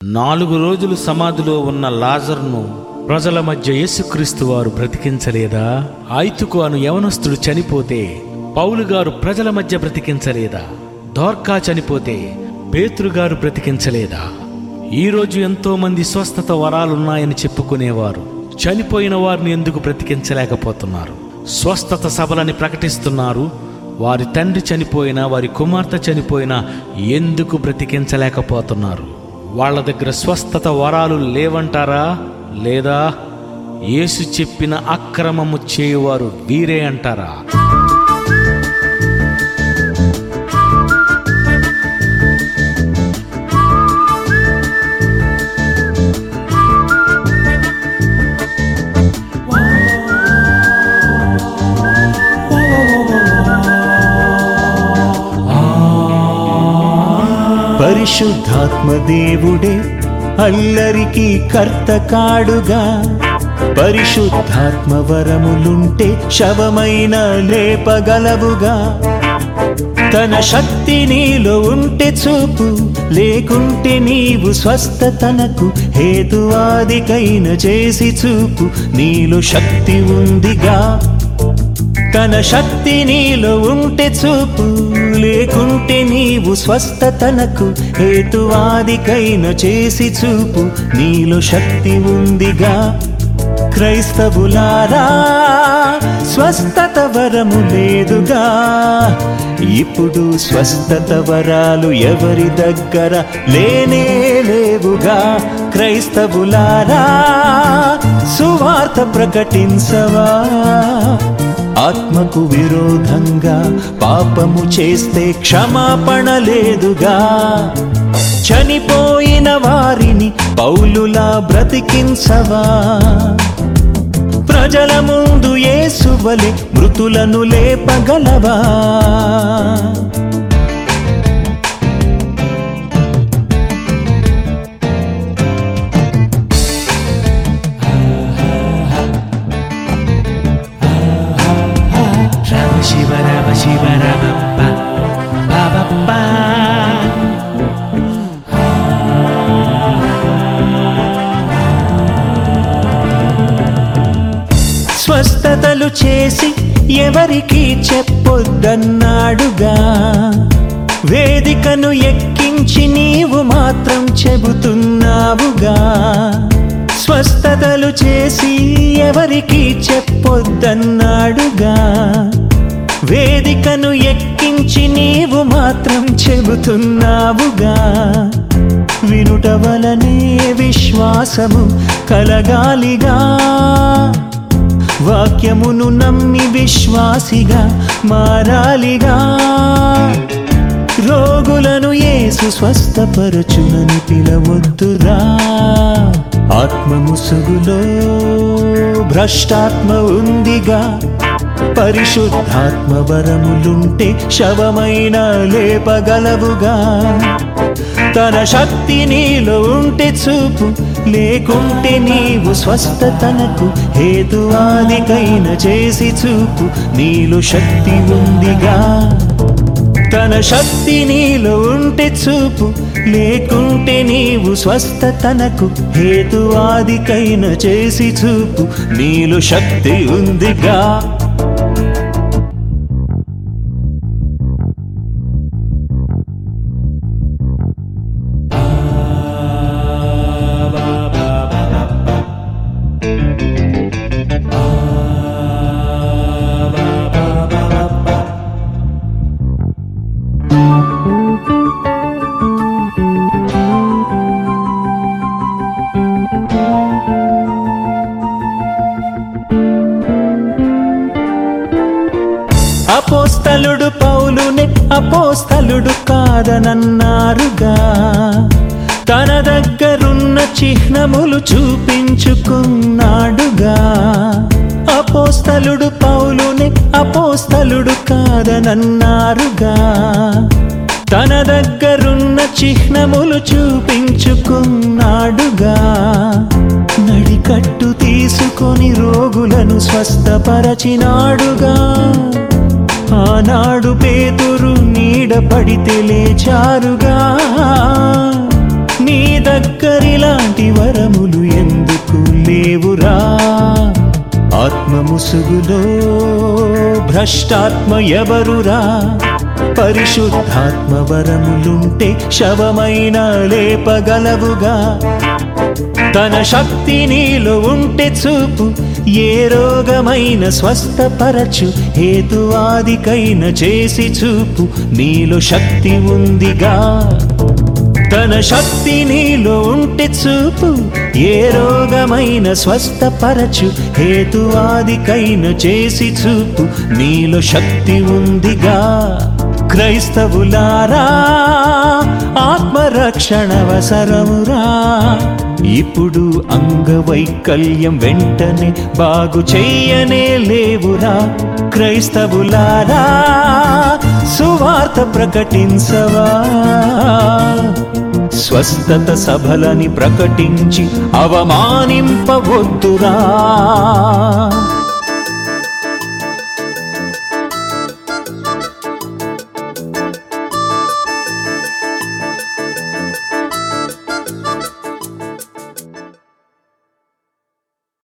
నాలుగు రోజులు సమాధిలో ఉన్న లాజర్ను ప్రజల మధ్య యేసుక్రీస్తు వారు బ్రతికించలేదా ఐతుకు అను యవనస్తుడు చనిపోతే పౌలు గారు ప్రజల మధ్య బ్రతికించలేదా దోర్కా చనిపోతే పేతురు గారు బ్రతికించలేదా ఈరోజు ఎంతో మంది స్వస్థత వరాలున్నాయని చెప్పుకునేవారు చనిపోయిన వారిని ఎందుకు బ్రతికించలేకపోతున్నారు స్వస్థత సభలని ప్రకటిస్తున్నారు వారి తండ్రి చనిపోయినా వారి కుమార్తె చనిపోయినా ఎందుకు బ్రతికించలేకపోతున్నారు వాళ్ళ దగ్గర స్వస్థత వరాలు లేవంటారా లేదా యేసు చెప్పిన అక్రమము చేయువారు వీరే అంటారా పరిశుద్ధాత్మ దేవుడే అల్లరికి కర్త కాడుగా పరిశుద్ధాత్మ వరములుంటే శవమైన లేపగలవుగా తన శక్తి నీలో ఉంటే చూపు లేకుంటే నీవు స్వస్థతనకు హేతువాదికైన చేసి చూపు నీలో శక్తి ఉందిగా తన శక్తి నీలో ఉంటే చూపు లేకుంటే నీవు స్వస్థతనకు హేతువాదికైన చేసి చూపు నీలో శక్తి ఉందిగా క్రైస్తవులారా స్వస్థత వరము లేదుగా ఇప్పుడు స్వస్థత వరాలు ఎవరి దగ్గర లేనే లేవుగా క్రైస్తవులారా సువార్త ప్రకటించవా ఆత్మకు విరోధంగా పాపము చేస్తే క్షమాపణ లేదుగా చనిపోయిన వారిని పౌలులా బ్రతికించవా ప్రజల ముందు యేసువలె మృతులను లేపగలవా రామ శివ రామ శివ రామ పా, పా, పా, పా. స్వస్థతలు చేసి ఎవరికి చెప్పొద్దన్నాడుగా వేదికను ఎక్కించి నీవు మాత్రం చెబుతున్నావుగా స్వస్థతలు చేసి ఎవరికి చెప్పొద్దన్నాడుగా వేదికను ఎక్కించి నీవు మాత్రం చెబుతున్నావుగా వినుట వలనే విశ్వాసము కలగాలిగా వాక్యమును నమ్మి విశ్వాసిగా మారాలిగా రోగులను యేసు స్వస్థపరచునని పిలవద్దురా ఆత్మ ముసుగులో భ్రష్టాత్మ ఉందిగా పరిశుద్ధాత్మ వరములుంటే శవమైన లేపగలవుగా తన శక్తి నీలో ఉంటే చూపు లేకుంటే నీవు స్వస్థతనకు హేతువాదికైన చేసి చూపు నీలో శక్తి ఉందిగా తన శక్తి నీలో ఉంటే చూపు లేకుంటే నీవు స్వస్థతనకు హేతువాదికైన చేసి చూపు నీలో శక్తి ఉందిగా అపోస్తలుడు పౌలునే అపోస్తలుడు కాదనన్నారుగా తన దగ్గరున్న చిహ్నములు చూపించుకున్నాడుగా అపోస్తలుడు పౌలునే అపోస్తలుడు కాదనన్నారుగా తన దగ్గరున్న చిహ్నములు చూపించుకున్నాడుగా నడికట్టు తీసుకొని రోగులను స్వస్థపరచినాడుగా ఆనాడు పేతురు నీడ పడితే లేచారుగా నీ దగ్గర దగ్గరిలాంటి వరములు ఎందుకు లేవురా ఆత్మ ముసుగులో భ్రష్టాత్మ ఎవరురా పరిశుద్ధాత్మ వరములుంటే శవమైన లేపగలవుగా తన శక్తి నీలో ఉంటే చూపు ఏ రోగమైన స్వస్థపరచు హేతువాదికైన చేసి చూపు నీలో శక్తి ఉందిగా తన శక్తి నీలో ఉంటే చూపు ఏ రోగమైన స్వస్థపరచు హేతువాదికైన చేసి చూపు నీలో శక్తి ఉందిగా క్రైస్తవులారా ఆత్మరక్షణ అవసరమురా ఇప్పుడు అంగవైకల్యం వెంటనే బాగు చెయ్యనే లేవురా క్రైస్తవులారా సువార్త ప్రకటించవా స్వస్థత సభలని ప్రకటించి అవమానింపవద్దురా